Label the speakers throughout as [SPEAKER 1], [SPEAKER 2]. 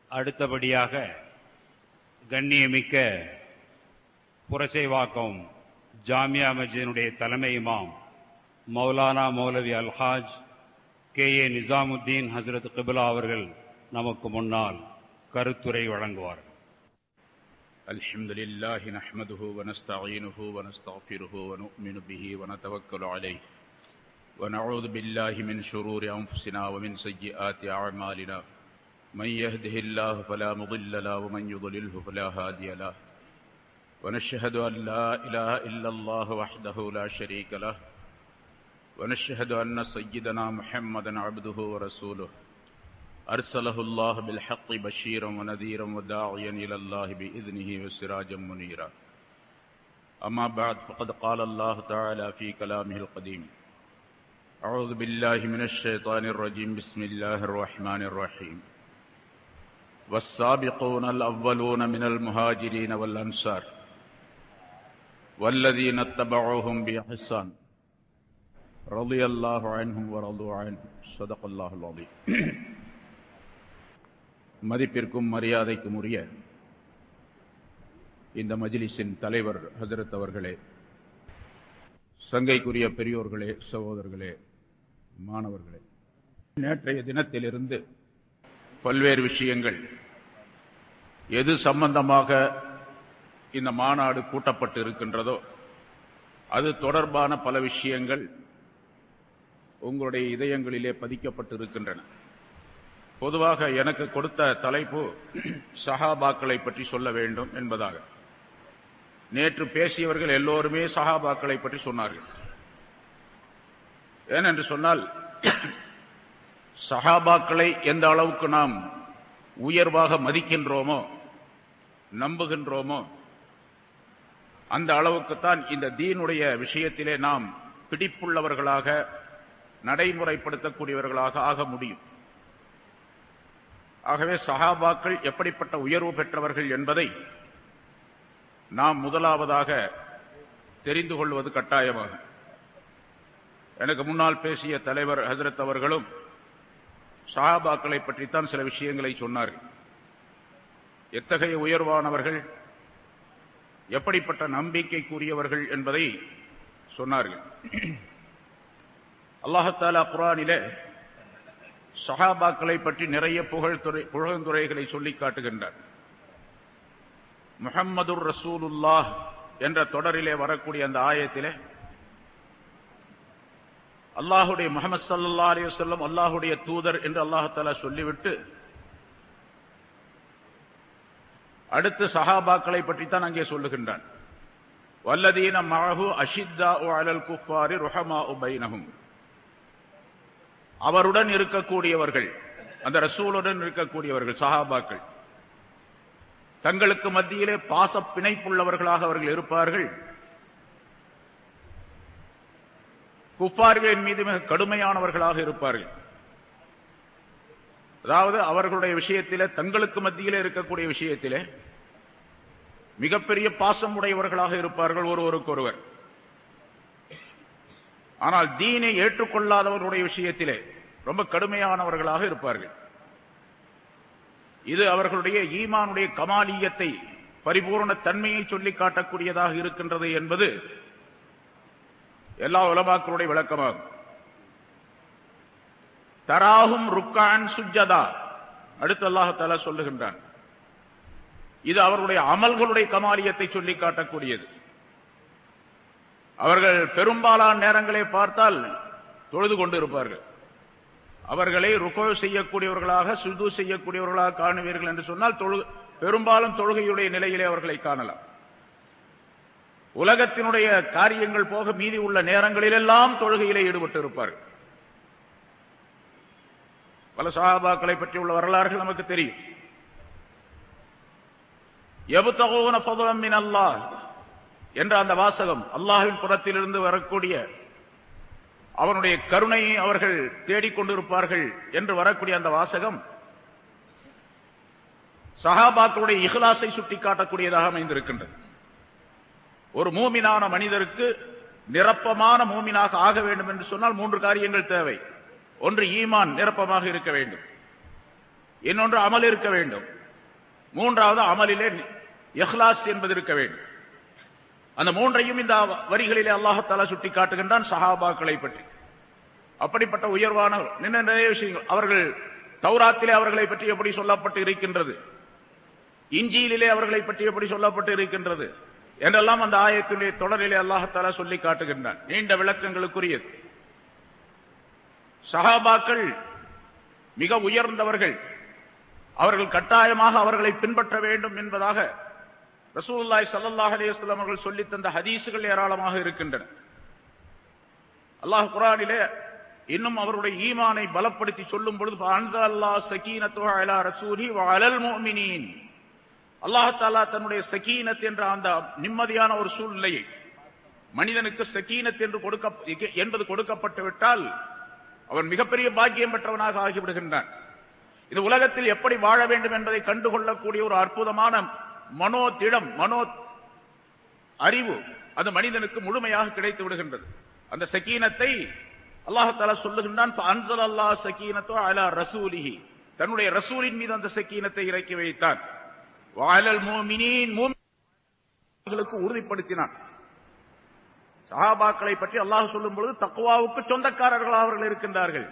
[SPEAKER 1] அடுத்தபடியாக கண்ணியமிக்க புரசைவாக்கம் ஜாமியா மஸ்ஜிதினுடைய தலைமை இமாம் மௌலானா மௌலவி அல்ஹாஜ் கே ஏ நிசாமுத்தீன் ஹசரத் கிபிலா அவர்கள் நமக்கு முன்னால் கருத்துரை வழங்குவார்கள்
[SPEAKER 2] الحمد لله نحمده ونستعينه ونستغفره ونؤمن به ونتوكل عليه ونعوذ بالله من شرور أنفسنا ومن سيئات أعمالنا من يهده الله فلا مضل له ومن يضلله فلا هادي له ونشهد أن لا إله إلا الله وحده لا شريك له ونشهد أن سيدنا محمدا عبده ورسوله أرسله الله بالحق بشيرا ونذيرا وداعيا إلى الله بإذنه وسراجا منيرا أما بعد فقد قال الله تعالى في كلامه القديم أعوذ بالله من الشيطان الرجيم بسم الله الرحمن الرحيم والسابقون الأولون من المهاجرين والأنصار والذين اتبعوهم بإحسان رضي الله عنهم ورضوا عنه صدق الله العظيم மதிப்பிற்கும் மரியாதைக்கும் உரிய இந்த மஜ்லிஸின் தலைவர் ஹசரத் அவர்களே சங்கைக்குரிய பெரியோர்களே சகோதரர்களே மாணவர்களே நேற்றைய தினத்திலிருந்து பல்வேறு விஷயங்கள் எது சம்பந்தமாக இந்த மாநாடு கூட்டப்பட்டு இருக்கின்றதோ அது தொடர்பான பல விஷயங்கள் உங்களுடைய இதயங்களிலே பதிக்கப்பட்டு இருக்கின்றன பொதுவாக எனக்கு கொடுத்த தலைப்பு சஹாபாக்களை பற்றி சொல்ல வேண்டும் என்பதாக நேற்று பேசியவர்கள் எல்லோருமே சஹாபாக்களை பற்றி சொன்னார்கள் ஏனென்று சொன்னால் சஹாபாக்களை எந்த அளவுக்கு நாம் உயர்வாக மதிக்கின்றோமோ நம்புகின்றோமோ அந்த அளவுக்குத்தான் இந்த தீனுடைய விஷயத்திலே நாம் பிடிப்புள்ளவர்களாக நடைமுறைப்படுத்தக்கூடியவர்களாக ஆக முடியும் ஆகவே சஹாபாக்கள் எப்படிப்பட்ட உயர்வு பெற்றவர்கள் என்பதை நாம் முதலாவதாக தெரிந்து கொள்வது கட்டாயமாகும் எனக்கு முன்னால் பேசிய தலைவர் ஹசரத் அவர்களும் சஹாபாக்களை பற்றித்தான் சில விஷயங்களை சொன்னார்கள் எத்தகைய உயர்வானவர்கள் எப்படிப்பட்ட நம்பிக்கைக்குரியவர்கள் என்பதை சொன்னார்கள் அல்லாஹாலா குரானிலே சஹாபாக்களை பற்றி நிறைய புகழ்துறை புகழ்ந்துரைகளை சொல்லி காட்டுகின்றார் முஹம்மதுர் ரசூலுல்லாஹ் என்ற தொடரிலே வரக்கூடிய அந்த ஆயத்திலே அல்லாஹுடைய முகமது சல்லா அலி வல்லம் அல்லாஹுடைய தூதர் என்று அல்லாஹாலா சொல்லிவிட்டு அடுத்து சஹாபாக்களை பற்றித்தான் அங்கே சொல்லுகின்றான் வல்லதீன மழகு அஷித்தா அலல் குஃபாரி ருஹமா உபைனகும் அவருடன் இருக்கக்கூடியவர்கள் அந்த ரசூலுடன் இருக்கக்கூடியவர்கள் சஹாபாக்கள் தங்களுக்கு மத்தியிலே பாச பிணைப்புள்ளவர்களாக அவர்கள் இருப்பார்கள் குப்பார்களின் மீது மிக கடுமையானவர்களாக இருப்பார்கள் அதாவது அவர்களுடைய விஷயத்திலே தங்களுக்கு மத்தியிலே இருக்கக்கூடிய விஷயத்திலே மிகப்பெரிய பாசம் உடையவர்களாக இருப்பார்கள் ஒருவருக்கொருவர் ஆனால் தீனை ஏற்றுக்கொள்ளாதவர்களுடைய விஷயத்திலே ரொம்ப கடுமையானவர்களாக இருப்பார்கள் இது அவர்களுடைய ஈமானுடைய கமாலியத்தை பரிபூர்ண தன்மையை சொல்லி காட்டக்கூடியதாக இருக்கின்றது என்பது எல்லா உலமாக்களுடைய விளக்கமாகும் தராகும் ருக்கான் சுஜதா அடுத்து அல்லாஹால சொல்லுகின்றான் இது அவர்களுடைய அமல்களுடைய கமாலியத்தை சொல்லி காட்டக்கூடியது அவர்கள் பெரும்பாலான நேரங்களை பார்த்தால் தொழுது கொண்டு இருப்பார்கள் அவர்களை ருக்கோ செய்யக்கூடியவர்களாக சுது செய்யக்கூடியவர்களாக காணுவீர்கள் என்று சொன்னால் பெரும்பாலும் தொழுகையுடைய நிலையிலே அவர்களை காணலாம் உலகத்தினுடைய காரியங்கள் போக மீதி உள்ள நேரங்களிலெல்லாம் தொழுகையிலே ஈடுபட்டு இருப்பார்கள் பல சகாபாக்களை பற்றி உள்ள வரலாறுகள் நமக்கு தெரியும் எபுத்தகோன பதவமின் அல்லாஹ் என்ற அந்த வாசகம் அல்லாஹின் புறத்திலிருந்து வரக்கூடிய அவனுடைய கருணையை அவர்கள் தேடிக்கொண்டிருப்பார்கள் என்று வரக்கூடிய அந்த வாசகம் சஹாபாக்களுடைய இஹ்லாஸை சுட்டிக்காட்டக்கூடியதாக அமைந்திருக்கின்றது ஒரு மூமினான மனிதருக்கு நிரப்பமான மூமினாக ஆக வேண்டும் என்று சொன்னால் மூன்று காரியங்கள் தேவை ஒன்று ஈமான் நிரப்பமாக இருக்க வேண்டும் இன்னொன்று அமல் இருக்க வேண்டும் மூன்றாவது அமலிலே இஹ்லாஸ் என்பது இருக்க வேண்டும் அந்த மூன்றையும் இந்த வரிகளிலே அல்லாஹத்தாலா சுட்டி காட்டுகின்றான் சஹாபாக்களை பற்றி அப்படிப்பட்ட உயர்வான நின்ன நிறைய விஷயங்கள் அவர்கள் தௌராத்திலே அவர்களை பற்றி எப்படி சொல்லப்பட்டு இருக்கின்றது இஞ்சியிலே அவர்களை பற்றி எப்படி சொல்லப்பட்டு இருக்கின்றது என்றெல்லாம் அந்த ஆயத்தினுடைய தொடரிலே அல்லாஹத்தாலா சொல்லி காட்டுகின்றான் நீண்ட விளக்கங்களுக்குரியது சஹாபாக்கள் மிக உயர்ந்தவர்கள் அவர்கள் கட்டாயமாக அவர்களை பின்பற்ற வேண்டும் என்பதாக ரசூலுல்லாஹி ஸல்லல்லாஹு அலைஹி வஸல்லம் அவர்கள் சொல்லித் தந்த ஹதீசுகள் ஏராளமாக இருக்கின்றன அல்லாஹ் குர்ஆனிலே இன்னும் அவருடைய ஈமானை பலப்படுத்தி சொல்லும் பொழுது அன்ஸலல்லாஹு ஸகீனத்துஹு அலா ரசூலிஹி வ அலல் முஃமினீன் அல்லாஹ் தஆலா தன்னுடைய சகீனத் என்ற அந்த நிம்மதியான ஒரு சூழ்நிலையை மனிதனுக்கு சகீனத் என்று கொடுக்க என்பது கொடுக்கப்பட்டு விட்டால் அவன் மிகப்பெரிய பாக்கியம் பெற்றவனாக ஆகிவிடுகின்றான் இந்த உலகத்தில் எப்படி வாழ வேண்டும் என்பதை கண்டுகொள்ளக்கூடிய ஒரு அற்புதமான மனோ திடம் மனோ அறிவு அந்த மனிதனுக்கு முழுமையாக கிடைத்து விடுகின்றது அந்த சக்கீனத்தை அல்லாஹால சொல்லுகின்றான் அன்சல் அல்லா சக்கீனத்தோ அலா ரசூலிஹி தன்னுடைய ரசூலின் மீது அந்த சக்கீனத்தை இறக்கி வைத்தான் வாழல் மோமினின் மூமின்களுக்கு உறுதிப்படுத்தினான் சஹாபாக்களை பற்றி அல்லாஹ் சொல்லும் பொழுது தக்குவாவுக்கு சொந்தக்காரர்கள் அவர்கள் இருக்கின்றார்கள்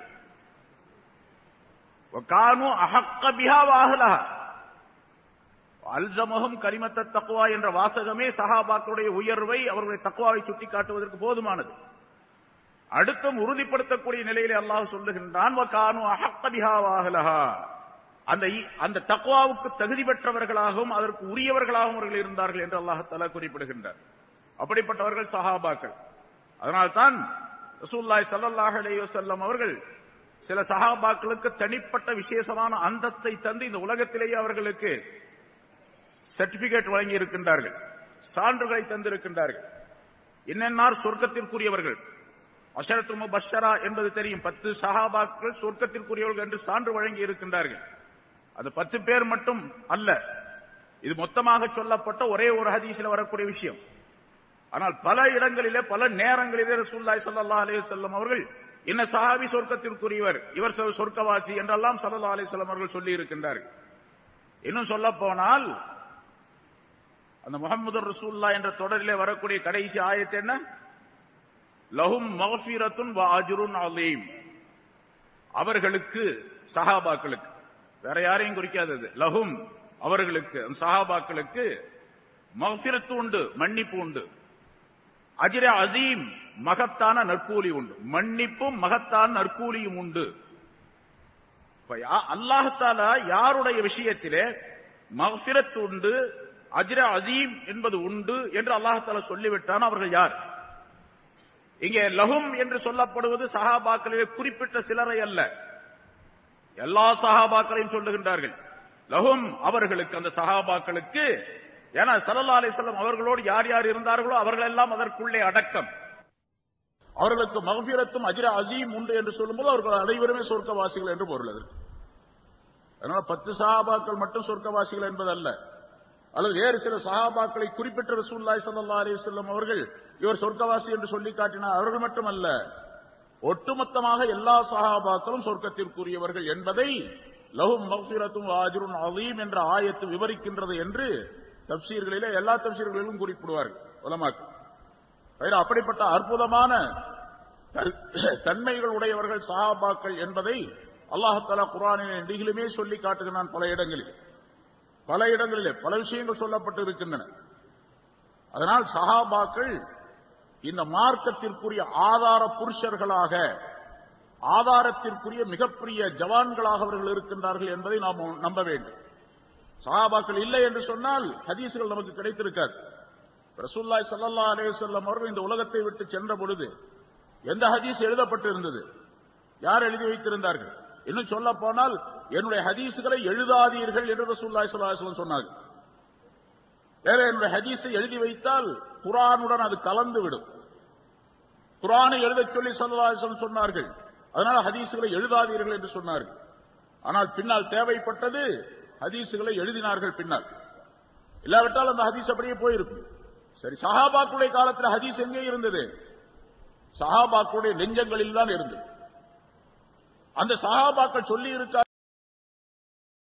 [SPEAKER 2] கானு அஹக்க பிஹா வாஹலஹா அல்சமகம் கரிமத்த தக்குவா என்ற வாசகமே சஹாபாக்களுடைய உயர்வை அவர்களுடைய தக்குவாவை சுட்டி காட்டுவதற்கு போதுமானது அடுத்தும் உறுதிப்படுத்தக்கூடிய நிலையிலே அல்லாஹ் சொல்லுகின்றான் கானு அஹக்க பிஹா வாஹலஹா அந்த அந்த தக்குவாவுக்கு தகுதி பெற்றவர்களாகவும் அதற்கு உரியவர்களாகவும் அவர்கள் இருந்தார்கள் என்று அல்லாஹால குறிப்பிடுகின்றார் அப்படிப்பட்டவர்கள் சஹாபாக்கள் அதனால்தான் ரசூல்லாய் சல்லாஹ் அலைஹி வஸல்லம் அவர்கள் சில சஹாபாக்களுக்கு தனிப்பட்ட விசேஷமான அந்தஸ்தை தந்து இந்த உலகத்திலேயே அவர்களுக்கு சர்டிபிகேட் வழங்கி இருக்கின்றார்கள் சான்றுகளை தந்திருக்கின்றார்கள் என்னென்னார் சொர்க்கத்திற்குரியவர்கள் அஷரத்து முபஷரா என்பது தெரியும் பத்து சஹாபாக்கள் சொர்க்கத்திற்குரியவர்கள் என்று சான்று வழங்கி இருக்கின்றார்கள் அது பத்து பேர் மட்டும் அல்ல இது மொத்தமாக சொல்லப்பட்ட ஒரே ஒரு ஹதீஸில் வரக்கூடிய விஷயம் ஆனால் பல இடங்களிலே பல நேரங்களிலே ரசூல்லாய் சல்லா அலி செல்லம் அவர்கள் என்ன சஹாபி சொர்க்கத்திற்குரியவர் இவர் சொர்க்கவாசி என்றெல்லாம் சல்லா அலி செல்லம் அவர்கள் சொல்லி இருக்கின்றார்கள் இன்னும் சொல்ல போனால் அந்த முகமது ரசூல்லா என்ற தொடரிலே வரக்கூடிய கடைசி ஆயத்து என்ன லஹும் மகஃபீரத்துன் வாஜுருன் அலீம் அவர்களுக்கு சஹாபாக்களுக்கு வேற யாரையும் குறிக்காதது லஹும் அவர்களுக்கு சஹாபாக்களுக்கு மகஃபிரத்து உண்டு மன்னிப்பு உண்டு அஜிர அசீம் மகத்தான நற்கூலி உண்டு மன்னிப்பும் மகத்தான நற்கூலியும் உண்டு அல்லாஹால யாருடைய விஷயத்திலே மகஃபிரத் உண்டு அஜிர அசீம் என்பது உண்டு என்று அல்லாஹால சொல்லிவிட்டான் அவர்கள் யார் இங்கே லஹும் என்று சொல்லப்படுவது சஹாபாக்களிலே குறிப்பிட்ட சிலரை அல்ல எல்லா சஹாபாக்களையும் சொல்லுகின்றார்கள் லஹும் அவர்களுக்கு அந்த சஹாபாக்களுக்கு ஏன்னா சல்லா அலிஸ்லாம் அவர்களோடு யார் யார் இருந்தார்களோ அவர்கள் எல்லாம் அதற்குள்ளே அடக்கம் அவர்களுக்கு மகபீரத்தும் அஜிர அசீம் உண்டு என்று சொல்லும்போது அவர்கள் அனைவருமே சொர்க்கவாசிகள் என்று பொருள் அதற்கு அதனால பத்து சஹாபாக்கள் மட்டும் சொர்க்கவாசிகள் என்பதல்ல அல்லது வேறு சில சஹாபாக்களை குறிப்பிட்ட ரசூல்லாய் சல்லா அலிவல்லம் அவர்கள் இவர் சொர்க்கவாசி என்று சொல்லி காட்டினார் அவர்கள் மட்டுமல்ல ஒட்டுமொத்தமாக எல்லா சஹாபாக்களும் சொர்க்கத்திற்குரியவர்கள் என்பதை லஹும் மஃபிரத்தும் ஆஜருன் அலீம் என்ற ஆயத்து விவரிக்கின்றது என்று தப்சீர்களிலே எல்லா தப்சீர்களிலும் குறிப்பிடுவார்கள் உலமாக்கு அப்படிப்பட்ட அற்புதமான தன்மைகள் உடையவர்கள் சஹாபாக்கள் என்பதை அல்லாஹாலா குரானின் நெடிகளுமே சொல்லி காட்டுகிறான் பல இடங்களில் பல இடங்களிலே பல விஷயங்கள் சொல்லப்பட்டு இருக்கின்றன அதனால் சஹாபாக்கள் இந்த மார்க்கத்திற்குரிய ஆதார புருஷர்களாக ஆதாரத்திற்குரிய மிகப்பெரிய ஜவான்களாக அவர்கள் இருக்கின்றார்கள் என்பதை நாம் நம்ப வேண்டும் சஹாபாக்கள் இல்லை என்று சொன்னால் ஹதீசுகள் நமக்கு கிடைத்திருக்காது ரசூல்லாய் சல்லா அலேசல்லம் அவர்கள் இந்த உலகத்தை விட்டு சென்ற பொழுது எந்த ஹதீஸ் எழுதப்பட்டு இருந்தது யார் எழுதி வைத்திருந்தார்கள் இன்னும் சொல்ல போனால் என்னுடைய ஹதீசுகளை எழுதாதீர்கள் என்று ரசூல்லாய் சல்லாஹம் சொன்னார்கள் வேற என்னுடைய ஹதீஸை எழுதி வைத்தால் குரானுடன் அது கலந்து விடும் குரானை எழுதச் சொல்லி சல்லாஹம் சொன்னார்கள் அதனால ஹதீசுகளை எழுதாதீர்கள் என்று சொன்னார்கள் ஆனால் பின்னால் தேவைப்பட்டது ஹதீசுகளை எழுதினார்கள் பின்னால் இல்லாவிட்டால் அந்த ஹதீஸ் அப்படியே போயிருக்கும் சரி சஹாபாக்குடைய காலத்தில் ஹதீஸ் எங்கே இருந்தது சஹாபாக்களுடைய நெஞ்சங்களில் தான் இருந்தது அந்த சஹாபாக்கள் சொல்லி இருக்க